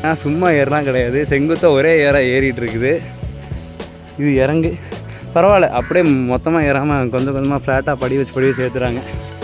ஆனால் சும்மா ஏறலாம் கிடையாது செங்குத்தாக ஒரே ஏற ஏறிட்டு இருக்குது இது இறங்கு பரவாயில்ல அப்படியே மொத்தமாக ஏறாமல் கொஞ்சம் கொஞ்சமாக ஃப்ளாட்டாக படி வச்சு படி வச்சு ஏற்றுறாங்க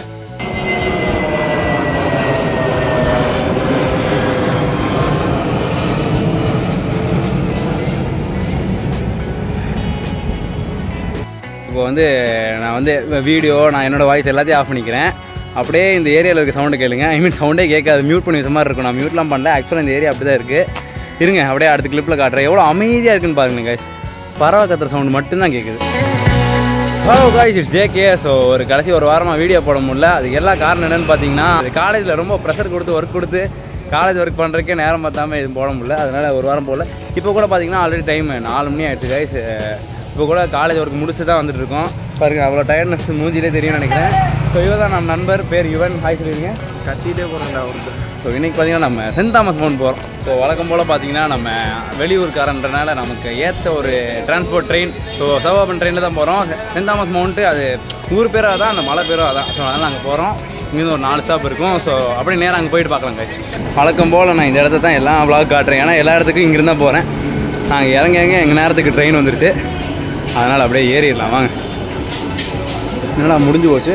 இப்போ வந்து நான் வந்து வீடியோ நான் என்னோட வாய்ஸ் எல்லாத்தையும் ஆஃப் பண்ணிக்கிறேன் அப்படியே இந்த ஏரியாவில் இருக்க சவுண்டு கேளுங்க ஐ மீன் சவுண்டே கேட்காது மியூட் பண்ணி வச்ச மாதிரி இருக்கும் நான் மியூட்லாம் பண்ணல ஆக்சுவலாக இந்த ஏரியா அப்படி தான் இருக்குது இருங்க அப்படியே அடுத்த கிளிப்பில் காட்டுறேன் எவ்வளோ அமைதியாக இருக்குன்னு பாருங்க guys பறவை கத்துற சவுண்டு மட்டும்தான் கேட்குது hello guys it's JK so ஒரு கடைசி ஒரு வாரமாக வீடியோ போட முடியல அதுக்கு எல்லா காரணம் என்னன்னு பார்த்தீங்கன்னா காலேஜில் ரொம்ப ப்ரெஷர் கொடுத்து ஒர்க் கொடுத்து காலேஜ் ஒர்க் பண்ணுறதுக்கே நேரம் பார்த்தாம இது போட முடியல அதனால் ஒரு வாரம் போடல இப்போ கூட பார்த்தீங்கன்னா ஆல்ரெடி டைம் நாலு மணி ஆயிடுச்சு கைஸ் இப்போ கூட காலேஜ் ஒர்க் முடிச்சு தான் வந்துட்டு இருக்கோம் பாருங்க அவ்வளோ டயர்ட்னஸ் மூஞ்சிலே தெரியும்னு நினைக்கிறேன் ஸோ இவன் தான் நம்ம நண்பர் பேர் யுவன் ஹாய் சொல்லிடுங்க கத்திட்டே போகிறேன்டா ஒருத்தர் ஸோ இன்றைக்கி பார்த்தீங்கன்னா நம்ம சென்ட் தாமஸ் மவுண்ட் போகிறோம் ஸோ வழக்கம் போல் பார்த்தீங்கன்னா நம்ம வெளியூர்காரன்றனால நமக்கு ஏற்ற ஒரு டிரான்ஸ்போர்ட் ட்ரெயின் ஸோ சவாபன் ட்ரெயினில் தான் போகிறோம் சென்ட் தாமஸ் மவுண்ட்டு அது ஊர் பேரும் அதான் அந்த மலை பேரும் அதான் ஸோ அதனால் அங்கே போகிறோம் இங்கேருந்து ஒரு நாலு ஸ்டாப் இருக்கும் ஸோ அப்படியே நேரம் அங்கே போயிட்டு பார்க்கலாம் guys. வழக்கம் போல் நான் இந்த இடத்த தான் எல்லாம் vlog காட்டுறேன் ஏன்னா எல்லா இடத்துக்கும் இங்கிருந்து தான் போகிறேன் நாங்கள் இறங்க இறங்க எங்கள் நேரத்துக்கு ட்ரெயின் வந்துருச்சு அதனால் அப்படியே ஏறிடலாம் வாங்க என்னடா முடிஞ்சு போச்சு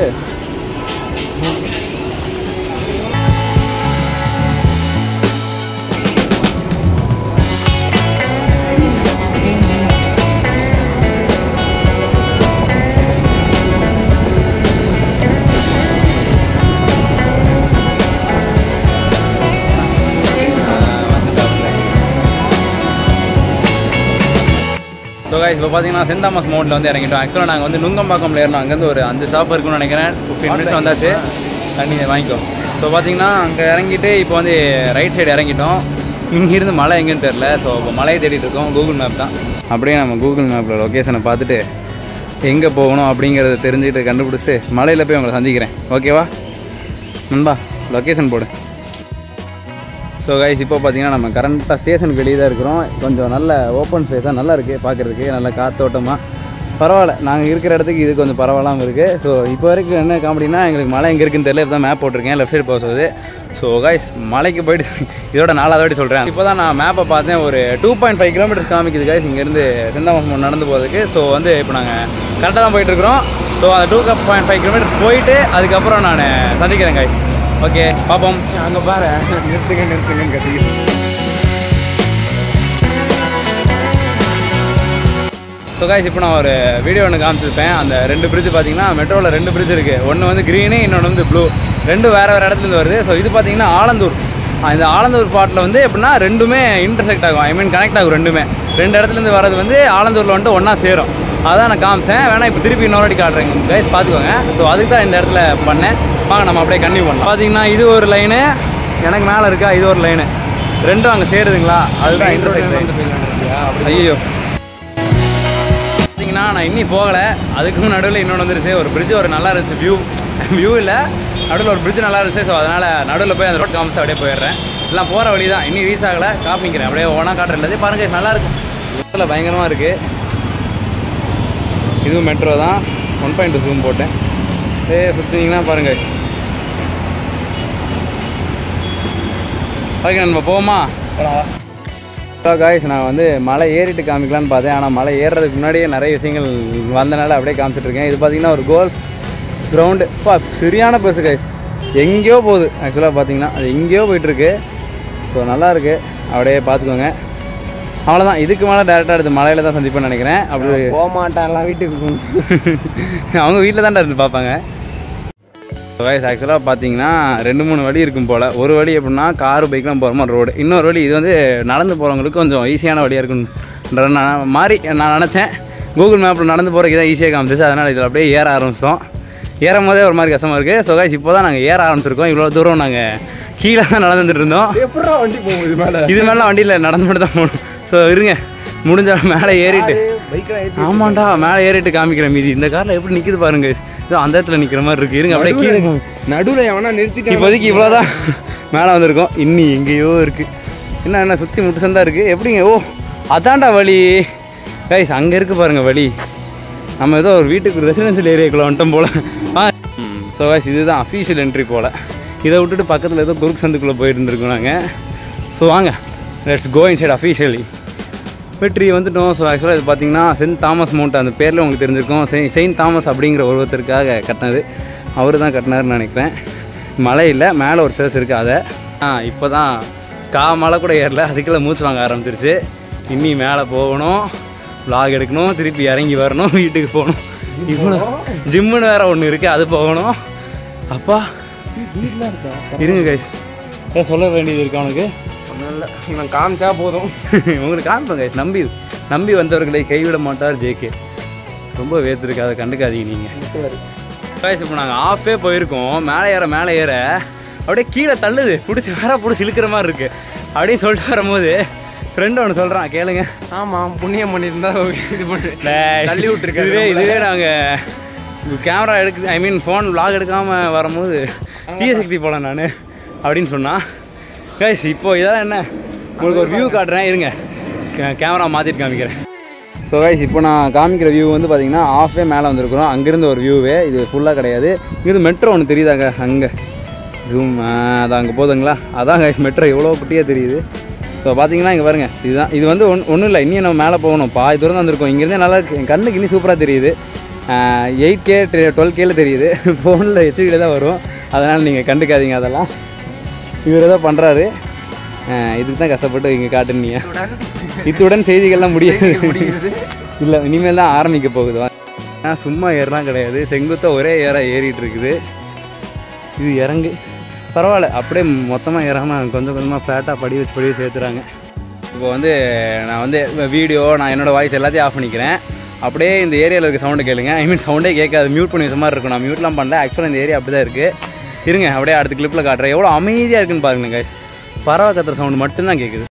ஸோ guys இப்போ பார்த்தீங்கன்னா சென்ட் தாமஸ் மவுண்டில் வந்து இறங்கிட்டோம் ஆக்சுவலாக நாங்கள் வந்து நுங்கம்பாக்கம்ல ஏறணும் அங்கேருந்து ஒரு அஞ்சு ஸ்டாப் இருக்குன்னு நினைக்கிறேன் ஃபிஃப்டீன் மினிட்ஸ் வந்தாச்சு தண்ணி வாங்கிக்கோ ஸோ பார்த்தீங்கன்னா அங்கே இறங்கிட்டு இப்போ வந்து ரைட் சைடு இறங்கிட்டோம் இங்கேருந்து மலை எங்கேன்னு தெரில ஸோ இப்போ மலையை தேடிட்டு இருக்கோம் கூகுள் மேப் தான் அப்படியே நம்ம கூகுள் மேப்பில் லொக்கேஷனை பார்த்துட்டு எங்கே போகணும் அப்படிங்கிறத தெரிஞ்சுக்கிட்டு கண்டுபிடிச்சிட்டு மலையில் போய் உங்களை சந்திக்கிறேன் ஓகேவா நண்பா லொக்கேஷன் போடு ஸோ கைஸ் இப்போ பார்த்தீங்கன்னா நம்ம கரண்ட்டாக ஸ்டேஷனுக்கு வெளியே தான் இருக்கிறோம் கொஞ்சம் நல்ல ஓப்பன் ஸ்பேஸாக நல்லா இருக்குது பார்க்குறதுக்கு நல்ல காத்தோட்டமாக பரவாயில்ல நாங்கள் இருக்கிற இடத்துக்கு இது கொஞ்சம் பரவாயில்லாமல் இருக்குது ஸோ இப்போ வரைக்கும் என்ன காமெடினா எங்களுக்கு மலை எங்கே இருக்குன்னு தெரியல இப்போ தான் மேப் போட்டிருக்கேன் லெஃப்ட் சைடு போக சொல்லுது ஸோ கைஸ் மலைக்கு போயிட்டு இதோட நாலாவது வாட்டி சொல்கிறேன் இப்போ தான் நான் மேப்பை பார்த்தேன் ஒரு டூ பாயிண்ட் ஃபைவ் கிலோமீட்டர் காமிக்குது கைஸ் இங்கேருந்து செந்தாமஸ் நடந்து போகிறதுக்கு ஸோ வந்து இப்போ நாங்கள் கரெக்டாக தான் போயிட்டுருக்குறோம் ஸோ அந்த டூ பாயிண்ட் ஃபைவ் கிலோமீட்டர் போயிட்டு அதுக்கப்புறம் நான் சந்திக்கிறேன் கைஸ் ஓகே பார்ப்போம் அங்கே பாரு நிறுத்துங்க நிறுத்துங்கன்னு கத்திக்கிட்டு ஸோ காய்ஸ் இப்போ நான் ஒரு வீடியோ ஒன்று காமிச்சிருப்பேன் அந்த ரெண்டு பிரிட்ஜ் பார்த்தீங்கன்னா மெட்ரோவில் ரெண்டு பிரிட்ஜ் இருக்குது ஒன்று வந்து க்ரீனு இன்னொன்று வந்து ப்ளூ ரெண்டும் வேறு வேறு இடத்துலேருந்து வருது ஸோ இது பார்த்தீங்கன்னா ஆலந்தூர் ஆ, இந்த ஆலந்தூர் பாட்டில் வந்து எப்படின்னா ரெண்டுமே இன்டர்செக்ட் ஆகும் ஐ மீன் கனெக்ட் ஆகும் ரெண்டுமே ரெண்டு இடத்துலேருந்து வரது வந்து ஆலந்தூரில் வந்துட்டு ஒன்றா சேரும் அதான் நான் காமிச்சேன் வேணா இப்போ திருப்பி இன்னொரு வாட்டி காட்டுறேங்க கைஸ் பார்த்துக்கோங்க ஸோ அதுக்கு தான் இந்த இடத்துல பண்ணேன் வாங்க நம்ம அப்படியே கன்டினியூ பண்ணலாம் பார்த்தீங்கன்னா இது ஒரு லைனு எனக்கு மேலே இருக்கா இது ஒரு லைனு ரெண்டும் அங்கே சேருதுங்களா அதுதான் இன்டர்செக்ட் ஐயோ பார்த்தீங்கன்னா நான் இன்னி போகலை அதுக்கும் நடுவில் இன்னொன்று வந்துருச்சு ஒரு பிரிட்ஜ் ஒரு நல்லா இருந்துச்சு வியூ வியூ இல்லை நடுவில் ஒரு பிரிட்ஜ் நல்லா இருந்துச்சு ஸோ அதனால் நடுவில் போய் அந்த ரோட் காமிச்சு அப்படியே போயிடுறேன் எல்லாம் போகிற வழி தான் இன்னும் ரீச் ஆகலை காமிக்கிறேன் அப்படியே ஒன்றா காட்டுறேன் எல்லாத்தையும் பாருங்க நல்லா இருக்கும் இதில் பயங்கரமாக இருக்குது இதுவும் மெட்ரோ தான் ஒன் பாயிண்ட் ஜூம் போட்டேன் ஏ சுற்றுனீங்கன்னா பாருங்கள் ஓகே நம்ம போவோமா ஹலோ காய்ஸ் நான் வந்து மலை ஏறிட்டு காமிக்கலான்னு பார்த்தேன் ஆனால் மலை ஏறுறதுக்கு முன்னாடியே நிறைய விஷயங்கள் வந்தனால அப்படியே காமிச்சிட்டு இருக்கேன் இது பார்த்தீங்கன்னா ஒரு கோல் கிரவுண்டு பா சரியான பெருசு காய்ஸ் எங்கேயோ போகுது ஆக்சுவலாக பார்த்தீங்கன்னா அது எங்கேயோ போயிட்டுருக்கு ஸோ நல்லா இருக்கு அப்படியே பார்த்துக்கோங்க அவ்வளோதான் இதுக்கு மேலே டேரெக்டாக எடுத்து மலையில் தான் சந்திப்பேன்னு நினைக்கிறேன் அப்படி போக மாட்டேன் எல்லாம் வீட்டுக்கு போகணும் அவங்க வீட்டில் தான் இருந்து பார்ப்பாங்க வயசு ஆக்சுவலாக பார்த்தீங்கன்னா ரெண்டு மூணு வழி இருக்கும் போல் ஒரு வழி எப்படின்னா கார் பைக்லாம் போகிற மாதிரி ரோடு இன்னொரு வழி இது வந்து நடந்து போகிறவங்களுக்கு கொஞ்சம் ஈஸியான வழியாக இருக்குன்ற நான் மாதிரி நான் நினச்சேன் கூகுள் மேப்பில் நடந்து போகிறதுக்கு தான் ஈஸியாக காமிச்சிச்சு அதனால் இதில் அப்படியே ஏற ஆரம்பிச்சிட்டோம் ஏறும் போதே ஒரு மாதிரி கஷ்டமாக இருக்குது ஸோ guys இப்போ தான் நாங்கள் ஏற ஆரம்பிச்சிருக்கோம் இவ்வளோ தூரம் நாங்கள் கீழே தான் நடந்துட்டு இருந்தோம் எப்படா வண்டி போகும் இது மேலே இது மேலே வண்டியில் நடந்து மட்டும் தான் போகணும் ஸோ இருங்க முடிஞ்ச மேலே ஏறிட்டு பைக்கில் ஏற்றி ஆமாண்டா மேலே ஏறிட்டு காமிக்கிறேன் மீதி இந்த காரில் எப்படி நிற்குது பாருங்க இது அந்த இடத்துல நிற்கிற மாதிரி இருக்கு இருங்க அப்படியே கீழே காமி. நடுவில் எவனா நிறுத்திட்டு இப்போதைக்கு இவ்வளோதான் மேலே வந்திருக்கோம் இன்னி எங்கேயோ இருக்குது என்ன என்ன சுற்றி முட்டு சந்தா இருக்குது எப்படிங்க ஓ அதான்டா வழி கைஸ் அங்கே இருக்குது பாருங்க வழி நம்ம ஏதோ ஒரு வீட்டுக்கு ரெசிடென்ஷியல் ஏரியாக்குள்ளே வந்துட்டோம் போல் ஆ ஸோ கைஸ் இதுதான் அஃபீஷியல் என்ட்ரி போல் இதை விட்டுட்டு பக்கத்தில் ஏதோ குறுக்கு சந்துக்குள்ளே போயிட்டு இருந்திருக்கோம் நாங்கள் ஸோ வாங்க லெட்ஸ் கோ இன்சைட் அஃபீஷியலி வெற்றி வந்துட்டோம் ஸோ ஆக்சுவலாக இது பார்த்தீங்கன்னா சென்ட் தாமஸ் மவுண்ட் அந்த பேரில் உங்களுக்கு தெரிஞ்சிருக்கும் செய் செயின்ட் தாமஸ் அப்படிங்கிற ஒருத்தருக்காக கட்டினது அவர் தான் கட்டினாருன்னு நினைக்கிறேன் மலை இல்லை மேலே ஒரு சேர்ஸ் இருக்குது அதை ஆ இப்போ தான் கா மலை கூட ஏறல அதுக்குள்ளே மூச்சு வாங்க ஆரம்பிச்சிருச்சு இன்னி மேலே போகணும் vlog எடுக்கணும் திருப்பி இறங்கி வரணும் வீட்டுக்கு போகணும் இவ்வளோ ஜிம்முன்னு வேறு ஒன்று இருக்குது அது போகணும் அப்பா வீட்டில் இருக்கா இருங்க கைஸ் ஏதாவது சொல்ல வேண்டியது இருக்கு அவனுக்கு ஒன்றும் இல்லை இவன் காமிச்சா போதும் உங்களுக்கு காமிப்பேன் கைஸ் நம்பி நம்பி வந்தவர்களை கைவிட மாட்டார் ஜேகே ரொம்ப வேர்த்துருக்கு அதை கண்டுக்காதீங்க நீங்கள் கைஸ் இப்போ நாங்கள் ஆஃபே போயிருக்கோம் மேலே ஏற மேலே ஏற அப்படியே கீழே தள்ளுது பிடிச்சி வேற பிடிச்சி இழுக்கிற மாதிரி இருக்கு அப்படியே சொல்லிட்டு வரும்போது ஃப்ரெண்டு ஒன்று சொல்கிறான் கேளுங்க ஆமாம் புண்ணியம் பண்ணியிருந்தா இது பண்ணு டேய், தள்ளி விட்டுருக்காரு இதுவே நம்மள. இதுவே நாங்கள் கேமரா எடுக்க ஐ மீன் ஃபோன் vlog எடுக்காமல் வரும்போது தீய சக்தி போல நான் அப்படின்னு சொன்னான் கைஸ் இப்போ இதெல்லாம் என்ன உங்களுக்கு ஒரு வியூ காட்டுறேன் இருங்க கேமரா மாற்றிட்டு காமிக்கிறேன் ஸோ கைஸ் இப்போ நான் காமிக்கிற வியூ வந்து பார்த்தீங்கன்னா ஆஃபே மேலே வந்திருக்கிறோம் அங்கேருந்து ஒரு வியூவே இது ஃபுல்லாக கிடையாது இங்கிருந்து மெட்ரோ ஒன்று தெரியுதாங்க அங்கே ஜூம் அதான் அங்கே போதுங்களா அதான் கைஸ் மெட்ரோ எவ்வளோ குட்டியாக தெரியுது ஸோ பார்த்தீங்கன்னா இங்கே பாருங்க இதுதான் இது வந்து ஒன் ஒன்றும் இல்லை இன்னும் நம்ம மேலே போகணும் பாதி தூரம் தான் வந்திருக்கோம் இங்கேருந்தே நல்லா இருக்கு என் கண்ணுக்கு இன்னும் சூப்பராக தெரியுது எயிட் கே டுவெல் கேல தெரியுது ஃபோனில் ஹெச்டியில் தான் வரும் அதனால் நீங்கள் கண்டுக்காதீங்க அதெல்லாம் இவர் ஏதோ பண்ணுறாரு இதுக்கு தான் கஷ்டப்பட்டு இங்கே காட்டுனீங்க இத்துடன் செய்திகள்லாம் முடியாது இல்லை இனிமேல் தான் ஆரம்பிக்க போகுது ஆ சும்மா ஏறலாம் கிடையாது செங்குத்தா ஒரே ஏற ஏறிட்டு இருக்குது இது இறங்கு பரவாயில்ல அப்படியே மொத்தமாக ஏறாமல் கொஞ்சம் கொஞ்சமாக ஃப்ளாட்டாக படி வச்சு படி வச்சு சேர்த்துறாங்க இப்போ வந்து நான் வந்து வீடியோ நான் என்னோடய வாய்ஸ் எல்லாத்தையும் ஆஃப் பண்ணிக்கிறேன் அப்படியே இந்த ஏரியாவில் இருக்க சவுண்டு கேளுங்க ஐ மீன் சவுண்டே கேட்காது மியூட் பண்ணி வச்ச மாதிரி இருக்கும் நான் மியூட்லாம் பண்ணல ஆக்சுவலாக இந்த ஏரியா அப்படி தான் இருக்குது இருங்க அப்படியே அடுத்த கிளிப்பில் காட்டுறேன் எவ்வளோ அமைதியாக இருக்குன்னு பாருங்க guys. பறவை கத்துற சவுண்டு மட்டும்தான் கேட்குது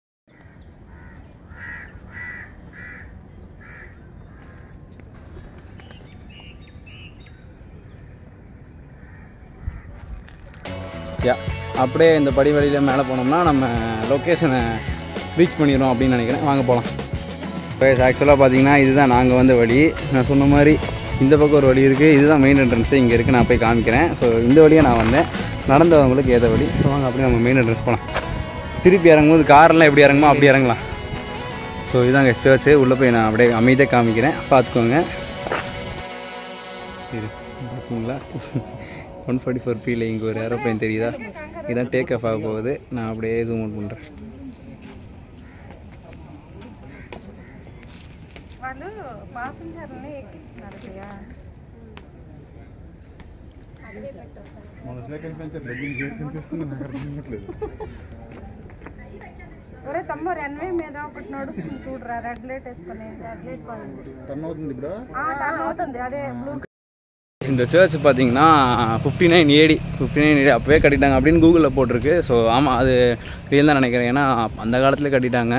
யா அப்படியே இந்த படி வழியில் மேலே போனோம்னா நம்ம லொக்கேஷனை ரீச் பண்ணிடுறோம் அப்படின்னு நினைக்கிறேன் வாங்க போகலாம் ஆக்சுவலாக பார்த்தீங்கன்னா இதுதான் நாங்கள் வந்த வழி நான் சொன்ன மாதிரி இந்த பக்கம் ஒரு வழி இருக்குது இதுதான் மெயின் என்ட்ரன்ஸு இங்கே இருக்குது நான் போய் காமிக்கிறேன் ஸோ இந்த வழியாக நான் வந்தேன் நடந்தவங்களுக்கு ஏற்ற வழி ஸோ வாங்க அப்படியே நம்ம மெயின் என்ட்ரன்ஸ் போகலாம் திருப்பி இறங்கும்போது காரெல்லாம் எப்படி இறங்குமோ அப்படி இறங்கலாம் ஸோ இதாங்க சர்ச்சு உள்ளே போய் நான் அப்படியே அமைதியாக காமிக்கிறேன் பார்த்துக்கோங்க இரு பார்த்தீங்களா ஒன் ஃபார்ட்டி ஃபோர் பியில் இங்கே ஒரு ஏரோப்ளைன் தெரியுதா இதான் டேக் ஆஃப் ஆக போகுது நான் அப்படியே ஜூம் அவுட் பண்ணுறேன் వాళ్ళు పాసెంజర్ని ఎక్కిస్తున్నారు ప్రియా ఒరే తమ్ముడు రన్వే మీద ఒకటి నడుస్తుంది చూడరా రెడ్ లైట్ వేసుకొని రెడ్ లైట్ టర్న్ అవుతుంది ఇప్పుడు టర్న్ అవుతుంది అదే బ్లూ இந்த சர்ச் பார்த்தீங்கன்னா fifty nine AD fifty nine AD அப்போவே கட்டிட்டாங்க அப்படின்னு கூகுளில் போட்டிருக்கு ஸோ ஆமாம் அது ரியல் தான் நினைக்கிறேன் ஏன்னா அந்த காலத்துலேயே கட்டிட்டாங்க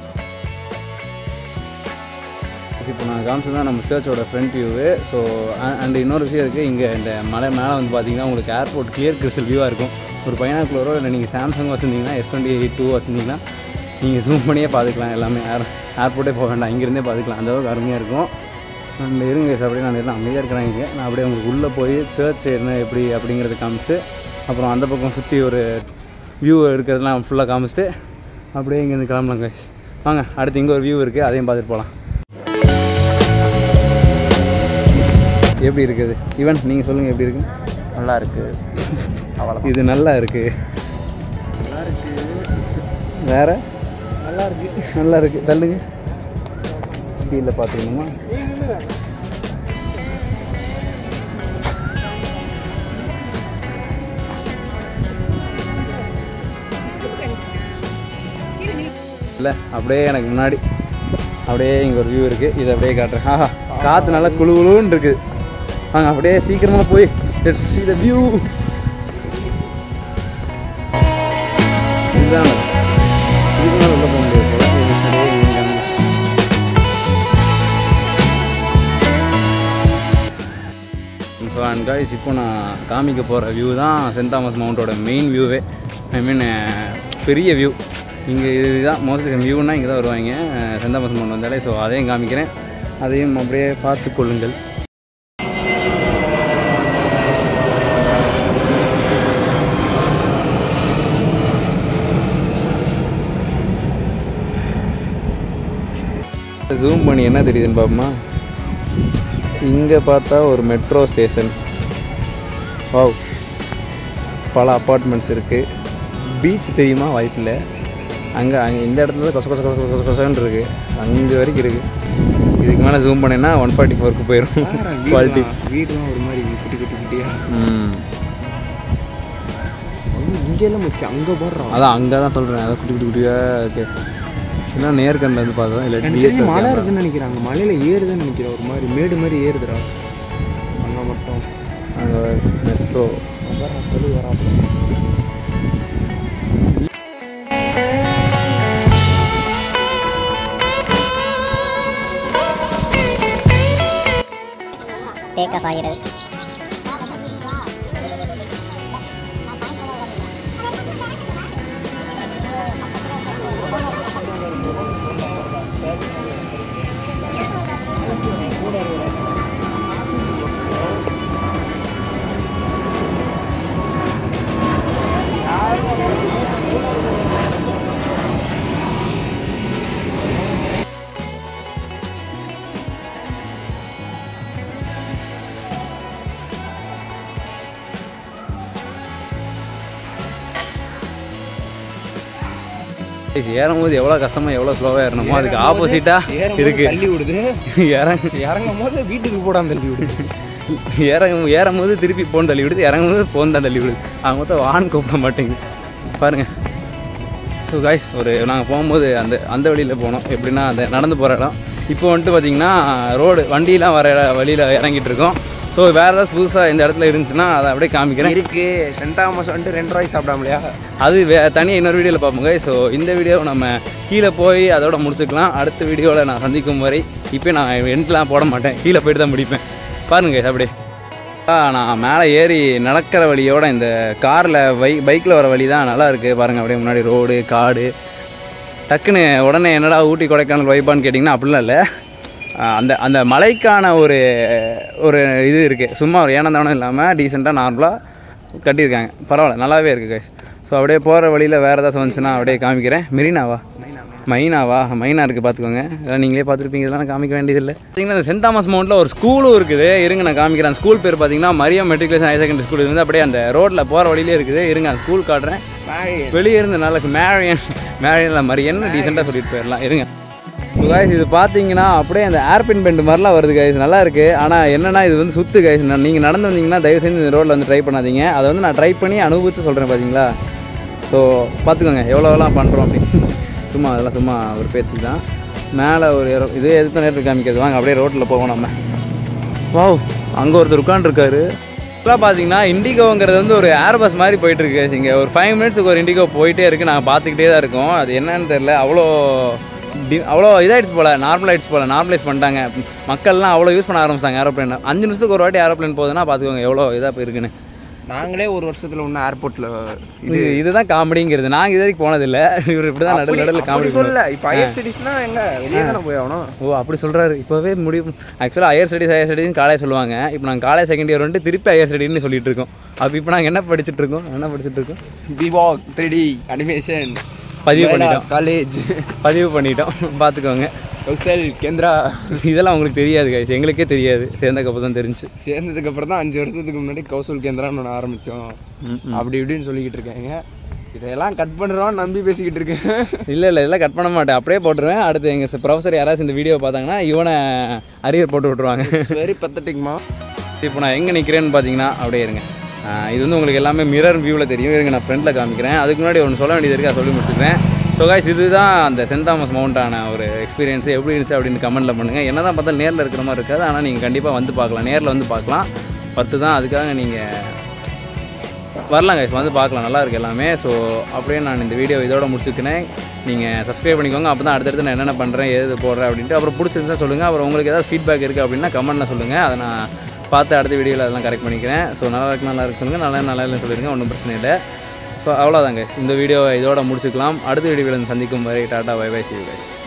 இப்போ நான் காமிச்சது தான் நம்ம சர்ச்சோட ஃப்ரண்ட் வியூவு ஸோ அண்ட் இன்னொரு விஷயம் இருக்குது இங்கே இந்த மலை மேலே வந்து பார்த்தீங்கன்னா உங்களுக்கு ஏர்போர்ட் கிளியர் கிறிஸ்டல் வியூவாக இருக்கும் ஒரு பைனாக்குலரோ இல்லை நீங்கள் சாம்சங் வச்சுருந்தீங்கன்னா எஸ் டுவெண்ட்டி எயிட் டூ வச்சுருந்தீங்கன்னா நீங்கள் ஜூம் பண்ணியே பார்த்துக்கலாம் எல்லாமே ஏர் ஏர்போர்ட்டே போக வேண்டாம் இங்கேருந்தே பார்த்துக்கலாம் அந்த அளவுக்கு அருமையாக இருக்கும் அந்த இருங்க guys, அப்படியே நான் எல்லாம் அமைதியாக இருக்கிறேன் இங்கே நான் அப்படியே உங்களுக்கு உள்ளே போய் சர்ச் என்ன எப்படி அப்படிங்கிறத காமிச்சிட்டு அப்புறம் அந்த பக்கம் சுற்றி ஒரு வியூ இருக்கிறதெல்லாம் ஃபுல்லாக காமிச்சிட்டு அப்படியே இங்கேருந்து கிளம்பலாம் guys வாங்க அடுத்து இங்கே ஒரு வியூ இருக்குது அதையும் பார்த்துட்டு போகலாம் எப்படி இருக்குது ஈவன் நீங்கள் சொல்லுங்கள் எப்படி இருக்கு நல்லா இருக்கு இது நல்லா இருக்கு வேற நல்லா இருக்கு நல்லா இருக்கு தள்ளுங்க கீழே பார்த்துக்கணுமா இல்லை அப்படியே எனக்கு முன்னாடி அப்படியே இங்கே ஒரு வியூ இருக்குது இதை அப்படியே காட்டுறேன் ஆஹா காற்று நல்லா குளு குளுன்னு இருக்குது வாங்க அப்படியே சீக்கிரமாக போய் லெட்ஸ் see the view இதுதான் இதுக்கு மேலே உள்ள போக முடியாது போல. இது அப்படியே இங்க அங்க. ஸோ அண்ட் காய்ஸ் இப்போ நான் காமிக்க போகிற வியூ தான் சென்ட் தாமஸ் மவுண்டோட மெயின் வியூவே ஐ மீன் பெரிய வியூ இங்கே இதுதான் மோஸ்ட்லி வியூனா இங்கே தான் வருவாங்க சென்ட் தாமஸ் மவுண்ட் வந்தாலே ஸோ அதையும் காமிக்கிறேன் அதையும் அப்படியே பார்த்து கொள்ளுங்கள் ஜூம் பண்ணி என்ன தெரியுதுன்னு பாப்போமா இங்கே பார்த்தா ஒரு மெட்ரோ ஸ்டேஷன் வாவ் பல அப்பார்ட்மெண்ட்ஸ் இருக்குது பீச் தெரியுமா வாய்ப்பில்லை அங்கே அங்கே இந்த இடத்துல கொச கொச கொச கொச கொசன்னு இருக்குது அங்கே வரைக்கும் இருக்குது இதுக்கு மேலே ஜூம் பண்ணேன்னா ஒன் ஃபார்ட்டி ஃபோருக்கு போயிடும் குவாலிட்டி வீடுலாம் ஒரு மாதிரி குட்டி குட்டி குட்டியா ம் இங்கெல்லாம் மச்சி அங்கே போடுறோம் அதான் அங்கே தான் சொல்கிறேன் அதான் குட்டி குட்டி குட்டியாக ஓகே இல்லை நேர்கண்ணில் வந்து பார்த்தா இல்லை எனக்கு தெரிஞ்சு மலை இருக்குன்னு நினைக்கிறாங்க மலையில ஏறுதுன்னு நினைக்கிறேன் ஒரு மாதிரி மேடு மாதிரி ஏறுதுடா அங்கே மட்டும் அங்கே மெட்ரோ வரான் தெளிவு வரான் டேக் ஆஃப் ஆகிறது ஏறும்போது எவ்வளோ கஷ்டமா எவ்வளோ ஸ்லோவாக ஏறணுமோ அதுக்கு ஆப்போசிட்டாக இருக்கு தள்ளி விடுது இறங்க இறங்கும் போது வீட்டுக்கு போடாம தள்ளி விடுது இறங்கும் ஏறும்போது திருப்பி போன் தள்ளி விடுது இறங்கும்போது போன் தான் தள்ளி விடுது அவங்க மொத்தம் வான் கூப்பிட மாட்டேங்குது பாருங்க ஸோ காய்ஸ் ஒரு நாங்கள் போகும்போது அந்த அந்த வழியில் போனோம் எப்படின்னா அந்த நடந்து போகிற இடம் இப்போ வந்துட்டு பார்த்தீங்கன்னா ரோடு வண்டியெலாம் வர வழியில் இறங்கிட்டு இருக்கோம் ஸோ வேறு ஏதாவது புதுசாக இந்த இடத்துல இருந்துச்சுன்னா அதை அப்படியே காமிக்கிறேன் இருக்கு சென்ட் தாமஸ் வந்துட்டு ரெண்டு ரூபாய்க்கு சாப்பிடாமலையா அது வே தனியாக இன்னொரு வீடியோவில் பார்ப்போங்க ஸோ இந்த வீடியோ நம்ம கீழே போய் அதோட முடிச்சுக்கலாம் அடுத்த வீடியோவில் நான் சந்திக்கும் வரை இப்போ நான் எண்ட்லாம் போட மாட்டேன் கீழே போயிட்டு தான் முடிப்பேன் பாருங்க guys, அப்படியே ஆ, நான் மேலே ஏறி நடக்கிற வழியோட இந்த காரில் பை பைக்கில் வர வழி தான் நல்லா இருக்குது பாருங்கள் அப்படியே முன்னாடி ரோடு காடு டக்குன்னு உடனே என்னடா ஊட்டி கொடைக்கானல் வைப்பான்னு கேட்டிங்கன்னா அப்படிலாம் இல்லை ஆஹ் அந்த அந்த மலைக்கான ஒரு ஒரு இது இருக்குது சும்மா ஒரு ஏனந்தானம் இல்லாமல் டீசெண்டாக நார்மலாக கட்டியிருக்காங்க பரவாயில்ல நல்லாவே இருக்குது கைஸ் ஸோ அப்படியே போகிற வழியில் வேறு ஏதாச்சும் வந்துச்சுன்னா அப்படியே காமிக்கிறேன் மெரினாவா மைனாவா மைனா இருக்குது பார்த்துக்கோங்க இதெல்லாம் நீங்களே பார்த்துருப்பீங்க இதெல்லாம் நான் காமிக்க வேண்டியதில்லை பார்த்தீங்கன்னா இந்த சென்ட் தாமஸ் மவுண்டில் ஒரு ஸ்கூலும் இருக்குது இருங்க நான் காமிக்கிறேன் அந்த ஸ்கூல் பேர் பார்த்தீங்கன்னா Mariam matriculation higher secondary school இது வந்து அப்படியே அந்த ரோட்டில் போகிற வழியிலே இருக்குது இருங்க அந்த ஸ்கூல் காட்டுறேன் வெளியே இருந்து நல்லா மேரியன் மேரியன் மரியன் டீசெண்டாக சொல்லிட்டு போயிடலாம் இருங்க ஸோ கைஸ் இது பார்த்தீங்கன்னா அப்படியே அந்த ஏர்பின் பெண்ட் மாதிரிலாம் வருது கைஸ் நல்லா இருக்குது ஆனால் என்னன்னா இது வந்து சுத்து கைஸ் நான் நீங்கள் நடந்து வந்தீங்கன்னா தயவு செஞ்சு இந்த ரோட்டில் வந்து ட்ரை பண்ணாதீங்க அதை வந்து நான் ட்ரை பண்ணி அனுபவித்து சொல்கிறேன் பார்த்தீங்களா ஸோ பார்த்துக்கோங்க எவ்வளோலாம் பண்ணுறோம் அப்படின்னு சும்மா அதெல்லாம் சும்மா ஒரு பேச்சு தான் மேலே ஒரு ஏரோ- இது எதுக்கு நேரத்தில் காமிக்கிறது வாங்க அப்படியே ரோட்டில் போவோம் நம்ம வாவ் அங்கே ஒருத்தர் உட்காந்துருக்காரு இப்போலாம் பார்த்தீங்கன்னா இண்டிகோங்கிறது வந்து ஒரு ஏர்பஸ் மாதிரி போயிட்டு இருக்கு guys. இங்கே ஒரு ஃபைவ் மினிட்ஸுக்கு ஒரு இண்டிகோ போயிட்டே இருக்குது நாங்கள் பார்த்துக்கிட்டே தான் இருக்கோம் அது என்னன்னு தெரியல அவ்வளோ டி அவ்வளோ இதாகிடுச்சு போல் நார்மல் ஆகிடுச்சு போல் நார்மலைஸ் பண்ணிட்டாங்க மக்கள்லாம் அவ்வளோ யூஸ் பண்ண ஆரம்பிச்சிட்டாங்க ஏரோப்ளேன் அஞ்சு நிமிஷத்துக்கு ஒரு வாட்டி ஏரோப்ளேன் போகுதுன்னா பார்த்துக்கோங்க எவ்வளோ இதாக இப்போ இருக்குன்னு நாங்களே ஒரு வருஷத்துல ஒன்று ஏர்போர்ட்ல இது இதுதான் காமெடிங்கிறது நாங்கள் இது வரைக்கும் போனதில்லை இவர் இப்படி தான் நடுவில் நடுவில் காமெடி சொல்ல இப்போ ஹையர் ஸ்டடீஸ்னா எங்க வெளியே தானே போய் ஆகணும் ஓ அப்படி சொல்கிறாரு இப்போவே முடியும் ஆக்சுவலாக higher studies higher studies college சொல்லுவாங்க இப்போ நாங்கள் காலேஜ் செகண்ட் இயர் வந்துட்டு திருப்பி ஹையர் ஸ்டடீஸ்னு சொல்லிட்டு இருக்கோம் அப்போ இப்போ நாங்கள் என்ன படிச்சுட்டு இருக்கோம் என்ன படிச்சுட்டு இருக்கோம் பிவாக் த்ரீ டி அனிமேஷன் பதிவு பண்ணிட்டோம் காலேஜ் பதிவு பண்ணிட்டோம் பார்த்துக்கோங்க கௌசல் கேந்திரா இதெல்லாம் உங்களுக்கு தெரியாது guys எங்களுக்கே தெரியாது சேர்ந்தக்கப்புறம் தான் தெரிஞ்சு சேர்ந்ததுக்கு அப்புறம் தான் அஞ்சு வருஷத்துக்கு முன்னாடி கௌசல் கேந்திரான்னு ஒன்று ஆரம்பித்தோம் அப்படி இப்படின்னு சொல்லிக்கிட்டு இருக்காங்க இதெல்லாம் கட் பண்ணுறோம் நம்பி பேசிக்கிட்டு இருக்கேன் இல்லை இல்லை இதெல்லாம் கட் பண்ண மாட்டேன் அப்படியே போட்டுருவேன் அடுத்து எங்கள் ப்ரொஃபஸர் யாராச்சும் இந்த வீடியோ பார்த்தாங்கன்னா இவனை அரியர் போட்டு விட்ருவாங்க வெரி பத்தட்டிக்மா இப்போ நான் எங்கே நிற்கிறேன்னு பார்த்தீங்கன்னா அப்படியே இருங்க ஆஹ் இது வந்து உங்களுக்கு எல்லாமே மிரர் வியூவில் தெரியும் இருங்க நான் ஃப்ரண்ட்டில் காமிக்கிறேன் அதுக்கு முன்னாடி ஒன்று சொல்ல வேண்டியது இருக்குது அதை சொல்லி முடிச்சுக்கிறேன் ஸோ காய்ஸ் இதுதான் அந்த சென்ட் தாமஸ் மவுண்டான ஒரு எக்ஸ்பீரியன்ஸ் எப்படி இருந்துச்சு அப்படின்னு கமெண்ட்டில் பண்ணுங்கள் என்ன தான் பார்த்தா நேரில் இருக்கிற மாதிரி இருக்காது ஆனால் நீங்கள் கண்டிப்பாக வந்து பார்க்கலாம் நேரில் வந்து பார்க்கலாம் பத்து தான் அதுக்காக நீங்கள் வரலாம் கைஸ் வந்து பார்க்கலாம் நல்லா இருக்கு எல்லாமே ஸோ அப்படியே நான் இந்த வீடியோ இதோட முடிச்சுக்கிறேன் நீங்கள் சப்ஸ்கிரைப் பண்ணிக்கோங்க அப்போ தான் அடுத்தடுத்து நான் என்னென்ன பண்ணுறேன் ஏது போடுறேன் அப்படின்ட்டு அப்புறம் பிடிச்சிருந்தா சொல்லுங்கள் அப்புறம் உங்களுக்கு ஏதாவது ஃபீட்பேக் இருக்குது அப்படின்னா கமெண்ட்டில் சொல்லுங்கள் அதை நான் பார்த்து அடுத்த வீடியோவில் அதெல்லாம் கரெக்ட் பண்ணிக்கிறேன் ஸோ நல்லா இருக்கு நல்லா இருக்கு சொல்லுங்கள் நல்லா நல்லா இல்லைன்னு சொல்லிடுங்க ஒன்றும் பிரச்சனை இல்லை ஸோ அவ்வளோதாங்க இந்த வீடியோவை இதோட முடிச்சுக்கலாம் அடுத்த வீடியோவில் சந்திக்கும் வரை tata bye bye see guys